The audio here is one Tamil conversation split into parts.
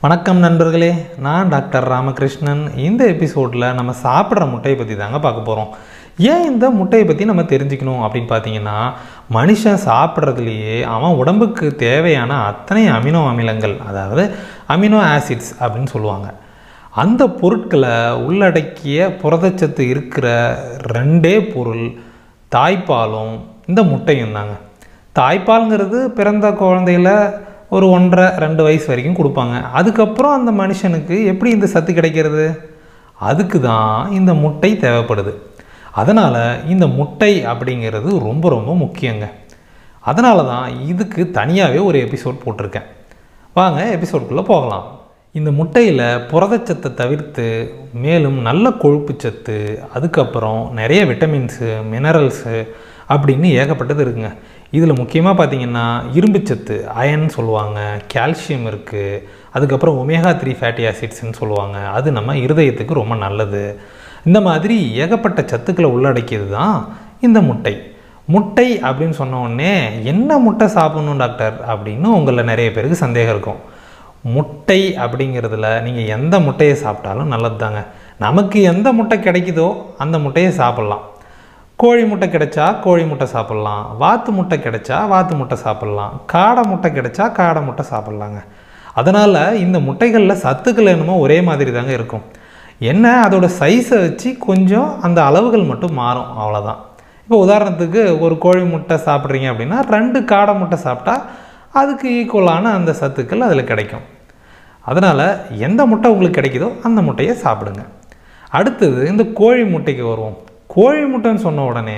வணக்கம் நண்பர்களே நான் டாக்டர் ராமகிருஷ்ணன் இந்த எபிசோடில் நம்ம சாப்பிட்ற முட்டையை பற்றி தாங்க பார்க்க போகிறோம் ஏன் இந்த முட்டையை பற்றி நம்ம தெரிஞ்சுக்கணும் அப்படின்னு பார்த்தீங்கன்னா மனுஷன் சாப்பிட்றதுலையே அவன் உடம்புக்கு தேவையான அத்தனை அமினோ அமிலங்கள் அதாவது அமினோ ஆசிட்ஸ் அப்படின்னு சொல்லுவாங்க அந்த பொருட்களை உள்ளடக்கிய புரதச்சத்து இருக்கிற ரெண்டே பொருள் தாய்ப்பாலும் இந்த முட்டையும் தாங்க தாய்ப்பாலுங்கிறது பிறந்த குழந்தையில ஒரு ஒன்றரை ரெண்டு வயசு வரைக்கும் கொடுப்பாங்க அதுக்கப்புறம் அந்த மனுஷனுக்கு எப்படி இந்த சத்து கிடைக்கிறது அதுக்கு தான் இந்த முட்டை தேவைப்படுது அதனால் இந்த முட்டை அப்படிங்கிறது ரொம்ப ரொம்ப முக்கியங்க அதனால தான் இதுக்கு தனியாகவே ஒரு எபிசோட் போட்டிருக்கேன் வாங்க எபிசோட்குள்ளே போகலாம் இந்த முட்டையில் புரதச்சத்தை தவிர்த்து மேலும் நல்ல கொழுப்புச்சத்து அதுக்கப்புறம் நிறைய விட்டமின்ஸு மினரல்ஸு அப்படின்னு ஏகப்பட்டது இருக்குங்க இதில் முக்கியமாக பார்த்தீங்கன்னா இரும்புச்சத்து அயன் சொல்லுவாங்க கால்சியம் இருக்குது அதுக்கப்புறம் ஒமேகா த்ரீ ஃபேட்டி ஆசிட்ஸ்ன்னு சொல்லுவாங்க அது நம்ம இருதயத்துக்கு ரொம்ப நல்லது இந்த மாதிரி ஏகப்பட்ட சத்துக்களை உள்ளடக்கியது தான் இந்த முட்டை முட்டை அப்படின்னு சொன்ன உடனே என்ன முட்டை சாப்பிடணும் டாக்டர் அப்படின்னு உங்களில் நிறைய பேருக்கு சந்தேகம் இருக்கும் முட்டை அப்படிங்கிறதுல நீங்கள் எந்த முட்டையை சாப்பிட்டாலும் நல்லது தாங்க நமக்கு எந்த முட்டை கிடைக்குதோ அந்த முட்டையை சாப்பிட்லாம் கோழி முட்டை கிடைச்சா கோழி முட்டை சாப்பிட்லாம் வாத்து முட்டை கிடைச்சா வாத்து முட்டை சாப்பிட்லாம் காடை முட்டை கிடைச்சா காடை முட்டை சாப்பிட்லாங்க அதனால் இந்த முட்டைகளில் சத்துக்கள் என்னமோ ஒரே மாதிரி தாங்க இருக்கும் என்ன அதோட சைஸை வச்சு கொஞ்சம் அந்த அளவுகள் மட்டும் மாறும் அவ்வளோதான் இப்போ உதாரணத்துக்கு ஒரு கோழி முட்டை சாப்பிட்றீங்க அப்படின்னா ரெண்டு காடை முட்டை சாப்பிட்டா அதுக்கு ஈக்குவலான அந்த சத்துக்கள் அதில் கிடைக்கும் அதனால் எந்த முட்டை உங்களுக்கு கிடைக்குதோ அந்த முட்டையை சாப்பிடுங்க அடுத்தது இந்த கோழி முட்டைக்கு வருவோம் கோழி முட்டைன்னு சொன்ன உடனே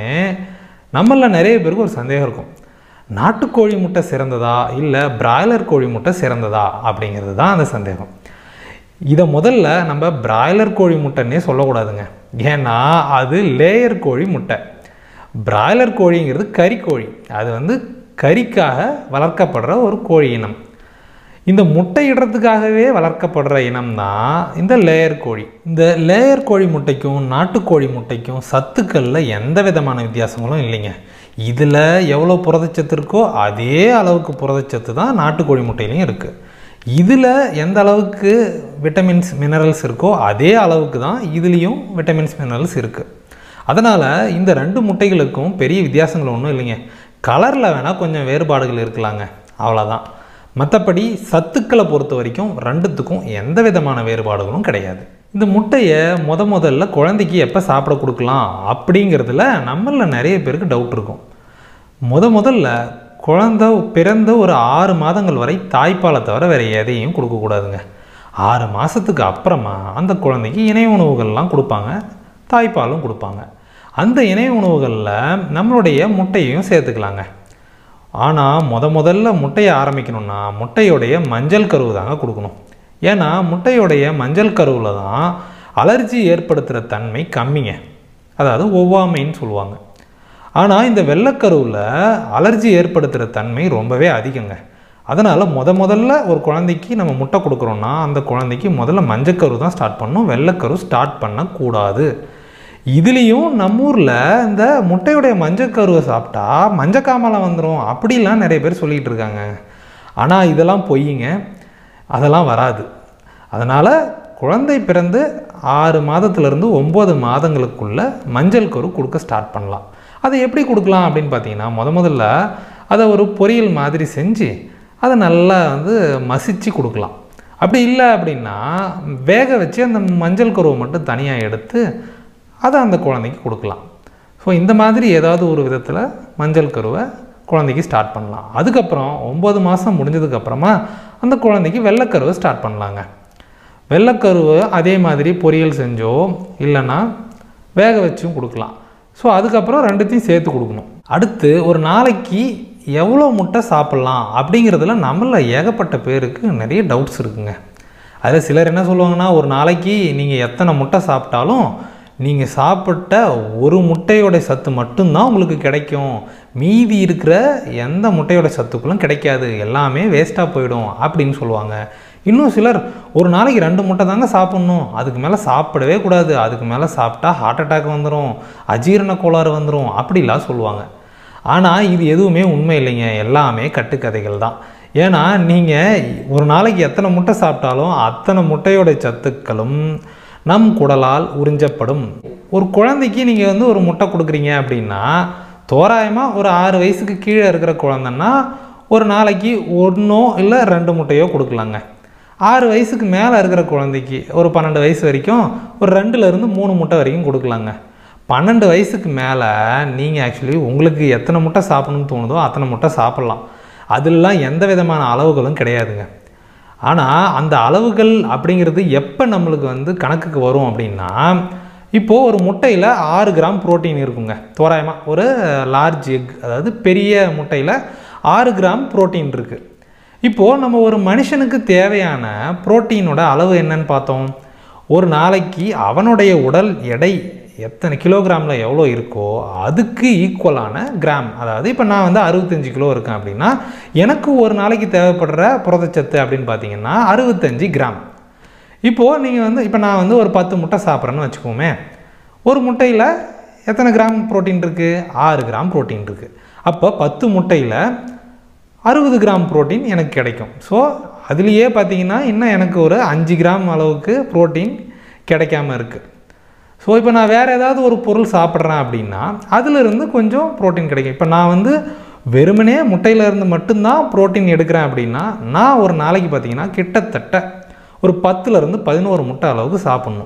நம்மள நிறைய பேருக்கு ஒரு சந்தேகம் இருக்கும் நாட்டுக்கோழி முட்டை சிறந்ததா இல்லை பிராய்லர் கோழி முட்டை சிறந்ததா அப்படிங்கிறது தான் அந்த சந்தேகம் இதை முதல்ல நம்ம பிராய்லர் கோழி முட்டைன்னே சொல்லக்கூடாதுங்க ஏன்னா அது லேயர் கோழி முட்டை பிராய்லர் கோழிங்கிறது கறிக்கோழி அது வந்து கறிக்காக வளர்க்கப்படுற ஒரு கோழி இனம் இந்த முட்டையிடுறதுக்காகவே வளர்க்கப்படுற இனம் தான் இந்த லேயர் கோழி இந்த லேயர் கோழி முட்டைக்கும் நாட்டுக்கோழி முட்டைக்கும் சத்துக்களில் எந்த விதமான வித்தியாசங்களும் இல்லைங்க இதில் எவ்வளோ புரதச்சத்து இருக்கோ அதே அளவுக்கு புரதச்சத்து தான் நாட்டுக்கோழி முட்டையிலையும் இருக்குது இதில் எந்த அளவுக்கு விட்டமின்ஸ் மினரல்ஸ் இருக்கோ அதே அளவுக்கு தான் இதுலேயும் விட்டமின்ஸ் மினரல்ஸ் இருக்குது அதனால் இந்த ரெண்டு முட்டைகளுக்கும் பெரிய வித்தியாசங்கள் ஒன்றும் இல்லைங்க கலரில் வேணால் கொஞ்சம் வேறுபாடுகள் இருக்கலாங்க அவ்வளோதான் மற்றபடி சத்துக்களை பொறுத்த வரைக்கும் ரெண்டுத்துக்கும் எந்த விதமான வேறுபாடுகளும் கிடையாது இந்த முட்டையை முத முதல்ல குழந்தைக்கு எப்போ சாப்பிட கொடுக்கலாம் அப்படிங்கிறதுல நம்மளில் நிறைய பேருக்கு டவுட் இருக்கும் முத முதல்ல குழந்த பிறந்த ஒரு ஆறு மாதங்கள் வரை தாய்ப்பாலை தவிர வேறு எதையும் கொடுக்கக்கூடாதுங்க ஆறு மாதத்துக்கு அப்புறமா அந்த குழந்தைக்கு இணை உணவுகள்லாம் கொடுப்பாங்க தாய்ப்பாலும் கொடுப்பாங்க அந்த இணை உணவுகளில் நம்மளுடைய முட்டையையும் சேர்த்துக்கலாங்க ஆனால் முத முதல்ல முட்டையை ஆரம்பிக்கணும்னா முட்டையோடைய மஞ்சள் கருவு தாங்க கொடுக்கணும் ஏன்னா முட்டையோடைய மஞ்சள் கருவில் தான் அலர்ஜி ஏற்படுத்துகிற தன்மை கம்மிங்க அதாவது ஒவ்வாமைன்னு சொல்லுவாங்க ஆனால் இந்த வெள்ளைக்கருவில் அலர்ஜி ஏற்படுத்துகிற தன்மை ரொம்பவே அதிகங்க அதனால் முத முதல்ல ஒரு குழந்தைக்கு நம்ம முட்டை கொடுக்குறோன்னா அந்த குழந்தைக்கு முதல்ல மஞ்சக்கரு தான் ஸ்டார்ட் பண்ணணும் வெள்ளைக்கரு ஸ்டார்ட் பண்ணக்கூடாது இதுலேயும் நம்ம ஊரில் இந்த முட்டையுடைய மஞ்சக்கருவை சாப்பிட்டா மஞ்சக்காமலாம் வந்துடும் அப்படிலாம் நிறைய பேர் சொல்லிகிட்டு இருக்காங்க ஆனால் இதெல்லாம் பொய்யுங்க அதெல்லாம் வராது அதனால் குழந்தை பிறந்து ஆறு மாதத்துலேருந்து ஒம்பது மாதங்களுக்குள்ள மஞ்சள் கரு கொடுக்க ஸ்டார்ட் பண்ணலாம் அதை எப்படி கொடுக்கலாம் அப்படின்னு பார்த்தீங்கன்னா முத முதல்ல அதை ஒரு பொரியல் மாதிரி செஞ்சு அதை நல்லா வந்து மசிச்சு கொடுக்கலாம் அப்படி இல்லை அப்படின்னா வேக வச்சு அந்த மஞ்சள் கருவை மட்டும் தனியாக எடுத்து அதை அந்த குழந்தைக்கு கொடுக்கலாம் ஸோ இந்த மாதிரி ஏதாவது ஒரு விதத்தில் மஞ்சள் கருவை குழந்தைக்கு ஸ்டார்ட் பண்ணலாம் அதுக்கப்புறம் ஒம்பது மாதம் முடிஞ்சதுக்கப்புறமா அந்த குழந்தைக்கு வெள்ளைக்கருவை ஸ்டார்ட் பண்ணலாங்க வெள்ளைக்கருவை அதே மாதிரி பொரியல் செஞ்சோ இல்லைன்னா வேக வச்சும் கொடுக்கலாம் ஸோ அதுக்கப்புறம் ரெண்டுத்தையும் சேர்த்து கொடுக்கணும் அடுத்து ஒரு நாளைக்கு எவ்வளோ முட்டை சாப்பிட்லாம் அப்படிங்கிறதுல நம்மள ஏகப்பட்ட பேருக்கு நிறைய டவுட்ஸ் இருக்குங்க அதில் சிலர் என்ன சொல்லுவாங்கன்னா ஒரு நாளைக்கு நீங்கள் எத்தனை முட்டை சாப்பிட்டாலும் நீங்கள் சாப்பிட்ட ஒரு முட்டையோட சத்து மட்டும்தான் உங்களுக்கு கிடைக்கும் மீதி இருக்கிற எந்த முட்டையோட சத்துக்களும் கிடைக்காது எல்லாமே வேஸ்ட்டாக போயிடும் அப்படின்னு சொல்லுவாங்க இன்னும் சிலர் ஒரு நாளைக்கு ரெண்டு முட்டை தாங்க சாப்பிட்ணும் அதுக்கு மேலே சாப்பிடவே கூடாது அதுக்கு மேலே சாப்பிட்டா ஹார்ட் அட்டாக் வந்துடும் அஜீரண கோளாறு வந்துடும் அப்படிலாம் சொல்லுவாங்க ஆனால் இது எதுவுமே உண்மை இல்லைங்க எல்லாமே கட்டுக்கதைகள் தான் ஏன்னா நீங்கள் ஒரு நாளைக்கு எத்தனை முட்டை சாப்பிட்டாலும் அத்தனை முட்டையோட சத்துக்களும் நம் குடலால் உறிஞ்சப்படும் ஒரு குழந்தைக்கு நீங்கள் வந்து ஒரு முட்டை கொடுக்குறீங்க அப்படின்னா தோராயமாக ஒரு ஆறு வயசுக்கு கீழே இருக்கிற குழந்தைன்னா ஒரு நாளைக்கு ஒன்றோ இல்லை ரெண்டு முட்டையோ கொடுக்கலாங்க ஆறு வயசுக்கு மேலே இருக்கிற குழந்தைக்கு ஒரு பன்னெண்டு வயசு வரைக்கும் ஒரு ரெண்டுலேருந்து மூணு முட்டை வரைக்கும் கொடுக்கலாங்க பன்னெண்டு வயசுக்கு மேலே நீங்கள் ஆக்சுவலி உங்களுக்கு எத்தனை முட்டை சாப்பிடணும்னு தோணுதோ அத்தனை முட்டை சாப்பிட்லாம் அதிலலாம் எந்த விதமான அளவுகளும் கிடையாதுங்க ஆனால் அந்த அளவுகள் அப்படிங்கிறது எப்போ நம்மளுக்கு வந்து கணக்குக்கு வரும் அப்படின்னா இப்போது ஒரு முட்டையில் ஆறு கிராம் புரோட்டீன் இருக்குங்க தோராயமாக ஒரு லார்ஜ் எக் அதாவது பெரிய முட்டையில் ஆறு கிராம் புரோட்டீன் இருக்குது இப்போது நம்ம ஒரு மனுஷனுக்கு தேவையான புரோட்டீனோட அளவு என்னன்னு பார்த்தோம் ஒரு நாளைக்கு அவனுடைய உடல் எடை எத்தனை கிலோகிராமில் எவ்வளோ இருக்கோ அதுக்கு ஈக்குவலான கிராம் அதாவது இப்போ நான் வந்து அறுபத்தஞ்சு கிலோ இருக்கேன் அப்படின்னா எனக்கு ஒரு நாளைக்கு தேவைப்படுற புரதச்சத்து அப்படின்னு பார்த்தீங்கன்னா அறுபத்தஞ்சு கிராம் இப்போது நீங்கள் வந்து இப்போ நான் வந்து ஒரு பத்து முட்டை சாப்பிட்றேன்னு வச்சுக்கோமே ஒரு முட்டையில் எத்தனை கிராம் புரோட்டீன் இருக்குது ஆறு கிராம் புரோட்டீன் இருக்குது அப்போ பத்து முட்டையில் அறுபது கிராம் புரோட்டீன் எனக்கு கிடைக்கும் ஸோ அதுலேயே பார்த்தீங்கன்னா இன்னும் எனக்கு ஒரு அஞ்சு கிராம் அளவுக்கு புரோட்டீன் கிடைக்காம இருக்குது ஸோ இப்போ நான் வேறு ஏதாவது ஒரு பொருள் சாப்பிட்றேன் அப்படின்னா அதிலிருந்து கொஞ்சம் புரோட்டீன் கிடைக்கும் இப்போ நான் வந்து வெறுமனே முட்டையிலேருந்து மட்டும்தான் புரோட்டீன் எடுக்கிறேன் அப்படின்னா நான் ஒரு நாளைக்கு பார்த்தீங்கன்னா கிட்டத்தட்ட ஒரு பத்துலேருந்து பதினோரு முட்டை அளவுக்கு சாப்பிட்ணும்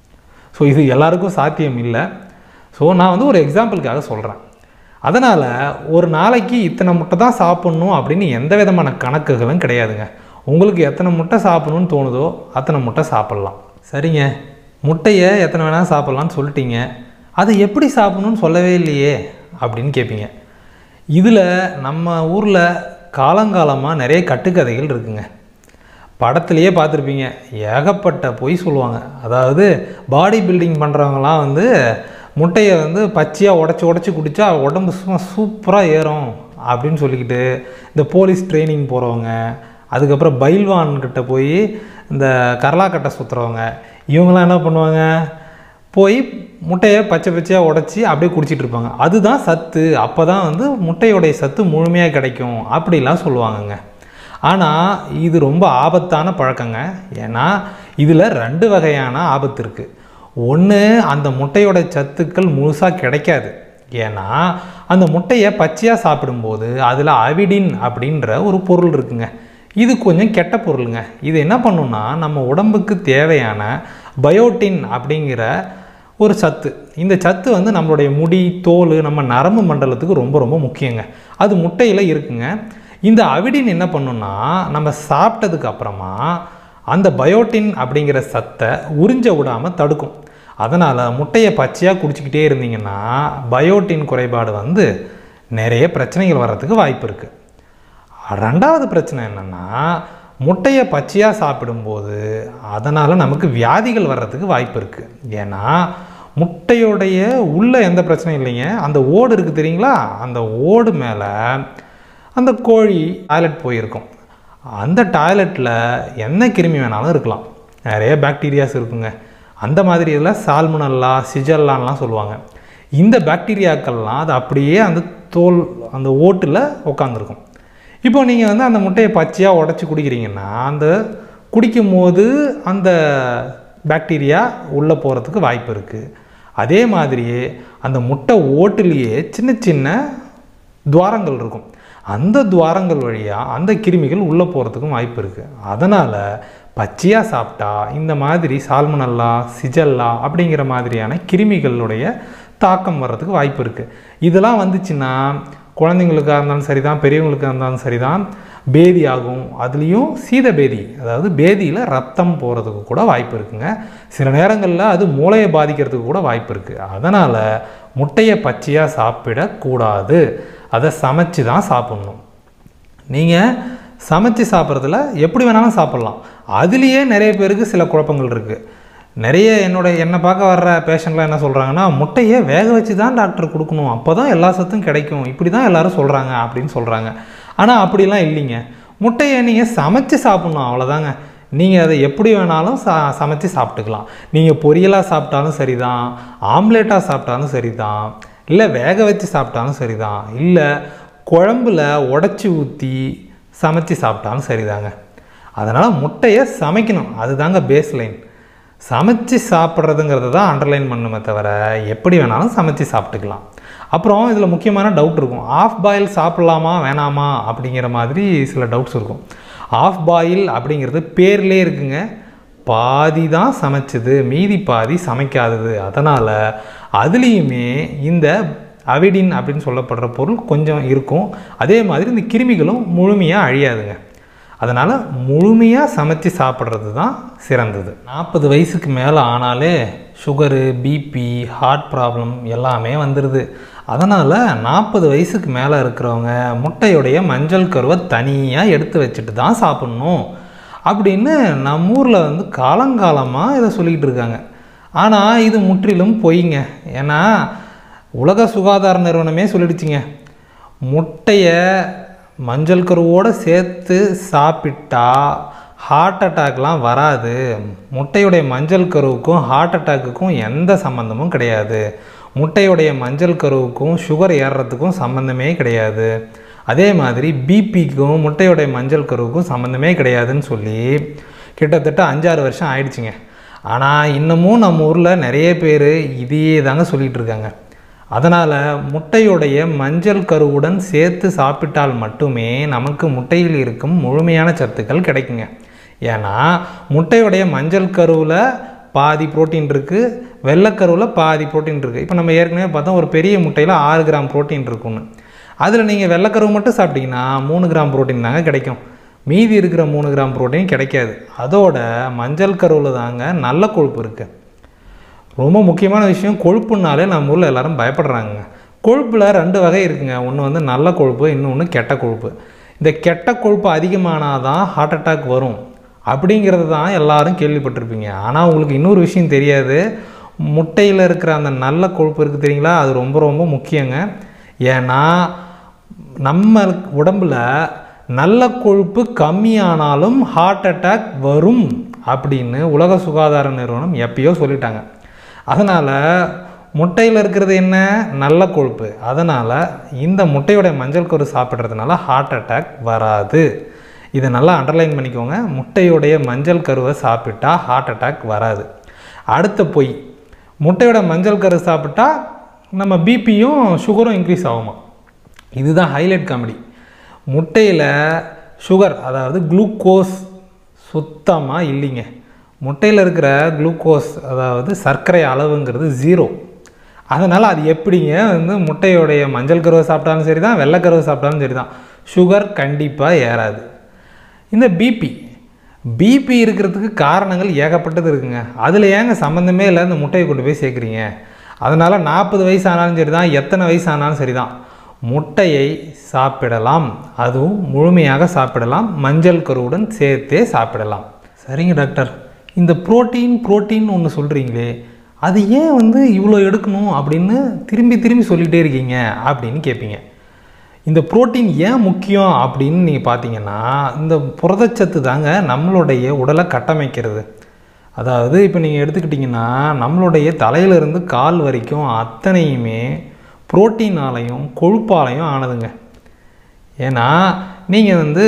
ஸோ இது எல்லாருக்கும் சாத்தியம் இல்லை ஸோ நான் வந்து ஒரு எக்ஸாம்பிளுக்காக சொல்கிறேன் அதனால் ஒரு நாளைக்கு இத்தனை முட்டை தான் சாப்பிட்ணும் அப்படின்னு எந்த விதமான கணக்குகளும் கிடையாதுங்க உங்களுக்கு எத்தனை முட்டை சாப்பிட்ணுன்னு தோணுதோ அத்தனை முட்டை சாப்பிட்லாம் சரிங்க முட்டையை எத்தனை வேணால் சாப்பிட்லான்னு சொல்லிட்டீங்க அதை எப்படி சாப்பிட்ணுன்னு சொல்லவே இல்லையே அப்படின்னு கேட்பீங்க இதில் நம்ம ஊரில் காலங்காலமாக நிறைய கட்டுக்கதைகள் இருக்குங்க படத்துலையே பார்த்துருப்பீங்க ஏகப்பட்ட பொய் சொல்லுவாங்க அதாவது பாடி பில்டிங் பண்ணுறவங்களாம் வந்து முட்டையை வந்து பச்சையாக உடச்சி உடச்சி குடித்தா உடம்பு சும்மா சூப்பராக ஏறும் அப்படின்னு சொல்லிக்கிட்டு இந்த போலீஸ் ட்ரைனிங் போகிறவங்க அதுக்கப்புறம் பைல்வான்கிட்ட போய் இந்த கரலாக்கட்டை சுற்றுறவங்க இவங்களாம் என்ன பண்ணுவாங்க போய் முட்டையை பச்சை பச்சையாக உடச்சி அப்படியே குடிச்சிட்டு இருப்பாங்க அதுதான் சத்து அப்போ தான் வந்து முட்டையோடைய சத்து முழுமையாக கிடைக்கும் அப்படிலாம் சொல்லுவாங்கங்க ஆனால் இது ரொம்ப ஆபத்தான பழக்கங்க ஏன்னா இதில் ரெண்டு வகையான ஆபத்து இருக்குது ஒன்று அந்த முட்டையோட சத்துக்கள் முழுசாக கிடைக்காது ஏன்னா அந்த முட்டையை பச்சையாக சாப்பிடும்போது அதில் அவிடின் அப்படின்ற ஒரு பொருள் இருக்குங்க இது கொஞ்சம் கெட்ட பொருளுங்க இது என்ன பண்ணுன்னா நம்ம உடம்புக்கு தேவையான பயோட்டின் அப்படிங்கிற ஒரு சத்து இந்த சத்து வந்து நம்மளுடைய முடி தோல் நம்ம நரம்பு மண்டலத்துக்கு ரொம்ப ரொம்ப முக்கியங்க அது முட்டையில் இருக்குங்க இந்த அவிடின் என்ன பண்ணுன்னா நம்ம சாப்பிட்டதுக்கு அப்புறமா அந்த பயோட்டின் அப்படிங்கிற சத்தை உறிஞ்ச விடாமல் தடுக்கும் அதனால் முட்டையை பச்சையாக குடிச்சிக்கிட்டே இருந்தீங்கன்னா பயோட்டின் குறைபாடு வந்து நிறைய பிரச்சனைகள் வர்றதுக்கு வாய்ப்பு இருக்குது ரெண்டாவது பிரச்சனை என்னென்னா முட்டையை பச்சையாக சாப்பிடும்போது அதனால் நமக்கு வியாதிகள் வர்றதுக்கு வாய்ப்பு இருக்குது ஏன்னா முட்டையோடைய உள்ள எந்த பிரச்சனையும் இல்லைங்க அந்த ஓடு இருக்குது தெரியுங்களா அந்த ஓடு மேலே அந்த கோழி டாய்லெட் போயிருக்கும் அந்த டாய்லெட்டில் என்ன கிருமி வேணாலும் இருக்கலாம் நிறைய பாக்டீரியாஸ் இருக்குங்க அந்த மாதிரி இதில் சால்முனல்லா சிஜல்லான்லாம் சொல்லுவாங்க இந்த பாக்டீரியாக்கள்லாம் அது அப்படியே அந்த தோல் அந்த ஓட்டில் உட்காந்துருக்கும் இப்போ நீங்கள் வந்து அந்த முட்டையை பச்சையாக உடச்சி குடிக்கிறீங்கன்னா அந்த குடிக்கும் போது அந்த பாக்டீரியா உள்ளே போகிறதுக்கு வாய்ப்பு இருக்குது அதே மாதிரியே அந்த முட்டை ஓட்டுலேயே சின்ன சின்ன துவாரங்கள் இருக்கும் அந்த துவாரங்கள் வழியாக அந்த கிருமிகள் உள்ளே போகிறதுக்கும் வாய்ப்பு இருக்குது அதனால் பச்சையாக சாப்பிட்டா இந்த மாதிரி சால்மனல்லா சிஜல்லா அப்படிங்கிற மாதிரியான கிருமிகளுடைய தாக்கம் வர்றதுக்கு வாய்ப்பு இருக்குது இதெல்லாம் வந்துச்சுன்னா குழந்தைங்களுக்காக இருந்தாலும் சரி தான் பெரியவங்களுக்காக இருந்தாலும் சரி தான் பேதி ஆகும் அதுலேயும் சீத பேதி அதாவது பேதியில் ரத்தம் போகிறதுக்கு கூட வாய்ப்பு இருக்குங்க சில நேரங்களில் அது மூளையை பாதிக்கிறதுக்கு கூட வாய்ப்பு இருக்குது அதனால் முட்டையை பச்சையாக சாப்பிடக்கூடாது அதை சமைச்சு தான் சாப்பிட்ணும் நீங்கள் சமைச்சு சாப்பிட்றதுல எப்படி வேணாலும் சாப்பிட்லாம் அதுலேயே நிறைய பேருக்கு சில குழப்பங்கள் இருக்குது நிறைய என்னோட என்னை பார்க்க வர்ற பேஷண்ட்லாம் என்ன சொல்கிறாங்கன்னா முட்டையை வேக வச்சு தான் டாக்டர் கொடுக்கணும் அப்போ தான் எல்லா சத்தும் கிடைக்கும் இப்படி தான் எல்லாரும் சொல்கிறாங்க அப்படின்னு சொல்கிறாங்க ஆனால் அப்படிலாம் இல்லைங்க முட்டையை நீங்கள் சமைச்சு சாப்பிட்ணும் அவ்வளோதாங்க நீங்கள் அதை எப்படி வேணாலும் சா சமைச்சு சாப்பிட்டுக்கலாம் நீங்கள் பொரியலாக சாப்பிட்டாலும் சரி தான் ஆம்லேட்டாக சாப்பிட்டாலும் சரி தான் இல்லை வேக வச்சு சாப்பிட்டாலும் சரி தான் இல்லை குழம்புல உடச்சி ஊற்றி சமைச்சு சாப்பிட்டாலும் சரிதாங்க அதனால் முட்டையை சமைக்கணும் அதுதாங்க பேஸ் லைன் சமைச்சு சாப்பிட்றதுங்கிறத தான் அண்டர்லைன் பண்ணுமே தவிர எப்படி வேணாலும் சமைச்சு சாப்பிட்டுக்கலாம் அப்புறம் இதில் முக்கியமான டவுட் இருக்கும் ஆஃப் பாயில் சாப்பிட்லாமா வேணாமா அப்படிங்கிற மாதிரி சில டவுட்ஸ் இருக்கும் ஆஃப் பாயில் அப்படிங்கிறது பேர்லேயே இருக்குங்க பாதி தான் சமைச்சது மீதி பாதி சமைக்காதது அதனால் அதுலேயுமே இந்த அவிடின் அப்படின்னு சொல்லப்படுற பொருள் கொஞ்சம் இருக்கும் அதே மாதிரி இந்த கிருமிகளும் முழுமையாக அழியாதுங்க அதனால் முழுமையாக சமைச்சு சாப்பிட்றது தான் சிறந்தது நாற்பது வயசுக்கு மேலே ஆனாலே சுகரு பிபி ஹார்ட் ப்ராப்ளம் எல்லாமே வந்துடுது அதனால் நாற்பது வயசுக்கு மேலே இருக்கிறவங்க முட்டையுடைய மஞ்சள் கருவை தனியாக எடுத்து வச்சுட்டு தான் சாப்பிட்ணும் அப்படின்னு நம்ம ஊரில் வந்து காலங்காலமாக இதை சொல்லிக்கிட்டு இருக்காங்க ஆனால் இது முற்றிலும் பொய்ங்க ஏன்னா உலக சுகாதார நிறுவனமே சொல்லிடுச்சுங்க முட்டையை மஞ்சள் கருவோடு சேர்த்து சாப்பிட்டா ஹார்ட் அட்டாக்லாம் வராது முட்டையுடைய மஞ்சள் கருவுக்கும் ஹார்ட் அட்டாக்குக்கும் எந்த சம்மந்தமும் கிடையாது முட்டையுடைய மஞ்சள் கருவுக்கும் சுகர் ஏறுறதுக்கும் சம்மந்தமே கிடையாது அதே மாதிரி பிபிக்கும் முட்டையுடைய மஞ்சள் கருவுக்கும் சம்மந்தமே கிடையாதுன்னு சொல்லி கிட்டத்தட்ட அஞ்சாறு வருஷம் ஆயிடுச்சுங்க ஆனால் இன்னமும் நம்ம ஊரில் நிறைய பேர் இதையே தாங்க சொல்லிகிட்டு இருக்காங்க அதனால் முட்டையுடைய மஞ்சள் கருவுடன் சேர்த்து சாப்பிட்டால் மட்டுமே நமக்கு முட்டையில் இருக்கும் முழுமையான சத்துக்கள் கிடைக்குங்க ஏன்னா முட்டையுடைய மஞ்சள் கருவில் பாதி புரோட்டீன் இருக்குது வெள்ளைக்கருவில் பாதி புரோட்டீன் இருக்குது இப்போ நம்ம ஏற்கனவே பார்த்தோம் ஒரு பெரிய முட்டையில் ஆறு கிராம் புரோட்டீன் இருக்குன்னு அதில் நீங்கள் வெள்ளைக்கருவு மட்டும் சாப்பிட்டீங்கன்னா மூணு கிராம் புரோட்டீன் தாங்க கிடைக்கும் மீதி இருக்கிற மூணு கிராம் புரோட்டீன் கிடைக்காது அதோட மஞ்சள் கருவில் தாங்க நல்ல கொழுப்பு இருக்குது ரொம்ப முக்கியமான விஷயம் கொழுப்புனாலே நம்ம ஊரில் எல்லாரும் பயப்படுறாங்க கொழுப்பில் ரெண்டு வகை இருக்குங்க ஒன்று வந்து நல்ல கொழுப்பு இன்னொன்று கெட்ட கொழுப்பு இந்த கெட்ட கொழுப்பு அதிகமானால் தான் ஹார்ட் அட்டாக் வரும் அப்படிங்கிறது தான் எல்லாரும் கேள்விப்பட்டிருப்பீங்க ஆனால் உங்களுக்கு இன்னொரு விஷயம் தெரியாது முட்டையில் இருக்கிற அந்த நல்ல கொழுப்பு இருக்குது தெரியுங்களா அது ரொம்ப ரொம்ப முக்கியங்க ஏன்னா நம்ம உடம்பில் நல்ல கொழுப்பு கம்மியானாலும் ஹார்ட் அட்டாக் வரும் அப்படின்னு உலக சுகாதார நிறுவனம் எப்பயோ சொல்லிட்டாங்க அதனால் முட்டையில் இருக்கிறது என்ன நல்ல கொழுப்பு அதனால் இந்த முட்டையோட மஞ்சள் கரு சாப்பிட்றதுனால ஹார்ட் அட்டாக் வராது இதை நல்லா அண்டர்லைன் பண்ணிக்கோங்க முட்டையுடைய மஞ்சள் கருவை சாப்பிட்டா ஹார்ட் அட்டாக் வராது அடுத்த பொய் முட்டையோட மஞ்சள் கரு சாப்பிட்டா நம்ம பிபியும் சுகரும் இன்க்ரீஸ் ஆகுமா இதுதான் ஹைலைட் காமெடி முட்டையில் சுகர் அதாவது குளுக்கோஸ் சுத்தமாக இல்லைங்க முட்டையில் இருக்கிற குளுக்கோஸ் அதாவது சர்க்கரை அளவுங்கிறது ஜீரோ அதனால் அது எப்படிங்க வந்து முட்டையோடைய மஞ்சள் கருவை சாப்பிட்டாலும் சரி தான் வெள்ளைக்கருவை சாப்பிட்டாலும் சரி தான் சுகர் கண்டிப்பாக ஏறாது இந்த பிபி பிபி இருக்கிறதுக்கு காரணங்கள் ஏகப்பட்டது இருக்குங்க அதில் ஏங்க சம்மந்தமே இல்லை இந்த முட்டையை கொண்டு போய் சேர்க்குறீங்க அதனால் நாற்பது வயசு ஆனாலும் சரி தான் எத்தனை வயசு ஆனாலும் சரி தான் முட்டையை சாப்பிடலாம் அதுவும் முழுமையாக சாப்பிடலாம் மஞ்சள் கருவுடன் சேர்த்தே சாப்பிடலாம் சரிங்க டாக்டர் இந்த புரோட்டீன் புரோட்டீன் ஒன்று சொல்கிறீங்களே அது ஏன் வந்து இவ்வளோ எடுக்கணும் அப்படின்னு திரும்பி திரும்பி சொல்லிகிட்டே இருக்கீங்க அப்படின்னு கேட்பீங்க இந்த புரோட்டீன் ஏன் முக்கியம் அப்படின்னு நீங்கள் பார்த்தீங்கன்னா இந்த புரதச்சத்து தாங்க நம்மளுடைய உடலை கட்டமைக்கிறது அதாவது இப்போ நீங்கள் எடுத்துக்கிட்டிங்கன்னா நம்மளுடைய தலையிலிருந்து கால் வரைக்கும் அத்தனையுமே புரோட்டீனாலையும் கொழுப்பாலையும் ஆனதுங்க ஏன்னா நீங்கள் வந்து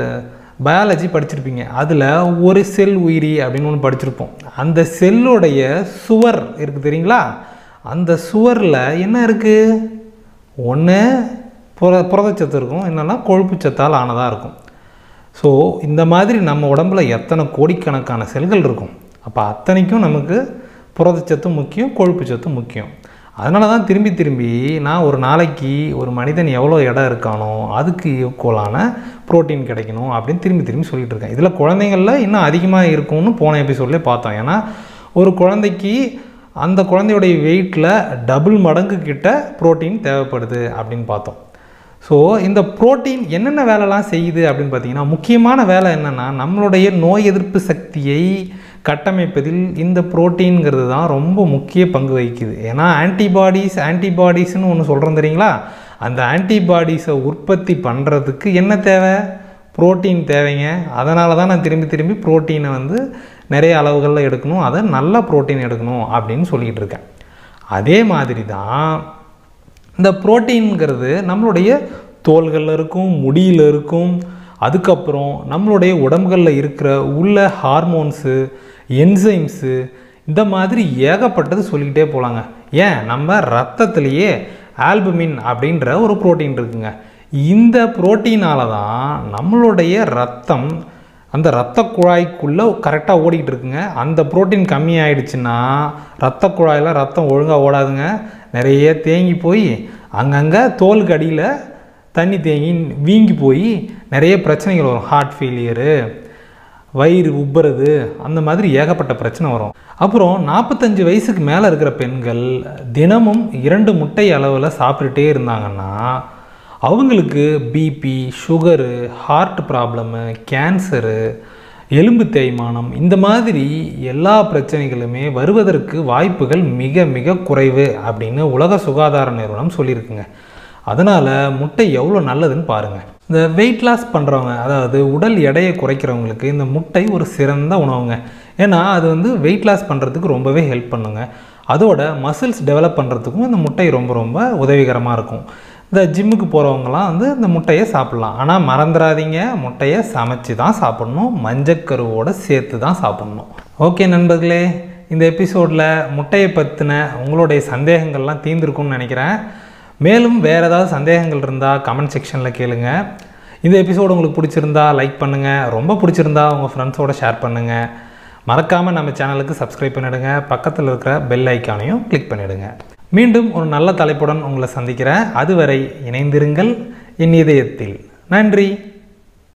பயாலஜி படிச்சிருப்பீங்க அதில் ஒரு செல் உயிரி அப்படின்னு ஒன்று படிச்சிருப்போம் அந்த செல்லுடைய சுவர் இருக்குது தெரியுங்களா அந்த சுவரில் என்ன இருக்குது ஒன்று புர புரதச்சத்து இருக்கும் என்னென்னா கொழுப்பு சத்தால் ஆனதாக இருக்கும் ஸோ இந்த மாதிரி நம்ம உடம்புல எத்தனை கோடிக்கணக்கான செல்கள் இருக்கும் அப்போ அத்தனைக்கும் நமக்கு புரதச்சத்து முக்கியம் கொழுப்பு சத்து முக்கியம் அதனால தான் திரும்பி திரும்பி நான் ஒரு நாளைக்கு ஒரு மனிதன் எவ்வளோ இடம் இருக்கானோ அதுக்கு ஈக்குவலான புரோட்டீன் கிடைக்கணும் அப்படின்னு திரும்பி திரும்பி சொல்லிட்டு இருக்கேன் இதில் குழந்தைங்களில் இன்னும் அதிகமாக இருக்கும்னு போன எபிசோட்லேயே பார்த்தோம் ஏன்னா ஒரு குழந்தைக்கு அந்த குழந்தையுடைய வெயிட்டில் டபுள் மடங்கு கிட்ட புரோட்டீன் தேவைப்படுது அப்படின்னு பார்த்தோம் ஸோ இந்த புரோட்டீன் என்னென்ன வேலைலாம் செய்யுது அப்படின்னு பார்த்தீங்கன்னா முக்கியமான வேலை என்னென்னா நம்மளுடைய நோய் எதிர்ப்பு சக்தியை கட்டமைப்பதில் இந்த புரோட்டீன்கிறது தான் ரொம்ப முக்கிய பங்கு வகிக்குது ஏன்னா ஆன்டிபாடிஸ் ஆன்டிபாடிஸ்னு ஒன்று சொல்கிறோம் தெரியுங்களா அந்த ஆன்டிபாடிஸை உற்பத்தி பண்ணுறதுக்கு என்ன தேவை புரோட்டீன் தேவைங்க அதனால தான் நான் திரும்பி திரும்பி புரோட்டீனை வந்து நிறைய அளவுகளில் எடுக்கணும் அதை நல்ல புரோட்டீன் எடுக்கணும் அப்படின்னு சொல்லிக்கிட்டு இருக்கேன் அதே மாதிரி தான் இந்த புரோட்டீன்கிறது நம்மளுடைய தோள்களில் இருக்கும் முடியில் இருக்கும் அதுக்கப்புறம் நம்மளுடைய உடம்புகளில் இருக்கிற உள்ள ஹார்மோன்ஸு என்சைம்ஸு இந்த மாதிரி ஏகப்பட்டது சொல்லிக்கிட்டே போகலாங்க ஏன் நம்ம ரத்தத்திலேயே ஆல்புமின் அப்படின்ற ஒரு புரோட்டீன் இருக்குங்க இந்த புரோட்டீனால தான் நம்மளுடைய ரத்தம் அந்த இரத்த குழாய்க்குள்ளே கரெக்டாக ஓடிக்கிட்டு இருக்குங்க அந்த புரோட்டீன் கம்மி ஆயிடுச்சுன்னா இரத்த குழாயில் ரத்தம் ஒழுங்காக ஓடாதுங்க நிறைய தேங்கி போய் அங்கங்கே தோலுக்கு அடியில் தண்ணி தேங்கி வீங்கி போய் நிறைய பிரச்சனைகள் வரும் ஹார்ட் ஃபெயிலியரு வயிறு உப்புறது அந்த மாதிரி ஏகப்பட்ட பிரச்சனை வரும் அப்புறம் நாற்பத்தஞ்சு வயசுக்கு மேலே இருக்கிற பெண்கள் தினமும் இரண்டு முட்டை அளவில் சாப்பிட்டுட்டே இருந்தாங்கன்னா அவங்களுக்கு BP sugar heart problem cancer எலும்பு தேய்மானம் இந்த மாதிரி எல்லா பிரச்சனைகளுமே வருவதற்கு வாய்ப்புகள் மிக மிக குறைவு அப்படின்னு உலக சுகாதார நிறுவனம் சொல்லியிருக்குங்க அதனால் முட்டை எவ்வளோ நல்லதுன்னு பாருங்கள் இந்த வெயிட் லாஸ் பண்ணுறவங்க அதாவது உடல் எடையை குறைக்கிறவங்களுக்கு இந்த முட்டை ஒரு சிறந்த உணவுங்க ஏன்னா அது வந்து வெயிட் லாஸ் பண்ணுறதுக்கு ரொம்பவே ஹெல்ப் பண்ணுங்க அதோட மசில்ஸ் டெவலப் பண்ணுறதுக்கும் இந்த முட்டை ரொம்ப ரொம்ப உதவிகரமாக இருக்கும் இந்த ஜிம்முக்கு போகிறவங்களாம் வந்து இந்த முட்டையை சாப்பிட்லாம் ஆனால் மறந்துடாதீங்க முட்டையை சமைச்சு தான் சாப்பிட்ணும் மஞ்சக்கருவோடு சேர்த்து தான் சாப்பிட்ணும் ஓகே நண்பர்களே இந்த எபிசோடில் முட்டையை பற்றின உங்களுடைய சந்தேகங்கள்லாம் தீர்ந்துருக்கும்னு நினைக்கிறேன் மேலும் வேறு ஏதாவது சந்தேகங்கள் இருந்தால் கமெண்ட் செக்ஷனில் கேளுங்க இந்த எபிசோடு உங்களுக்கு பிடிச்சிருந்தா லைக் பண்ணுங்கள் ரொம்ப பிடிச்சிருந்தா உங்கள் ஃப்ரெண்ட்ஸோட ஷேர் பண்ணுங்கள் மறக்காமல் நம்ம சேனலுக்கு சப்ஸ்கிரைப் பண்ணிவிடுங்க பக்கத்தில் இருக்கிற பெல் ஐக்கானையும் கிளிக் பண்ணிவிடுங்க மீண்டும் ஒரு நல்ல தலைப்புடன் உங்களை சந்திக்கிறேன் அதுவரை இணைந்திருங்கள் என் இதயத்தில் நன்றி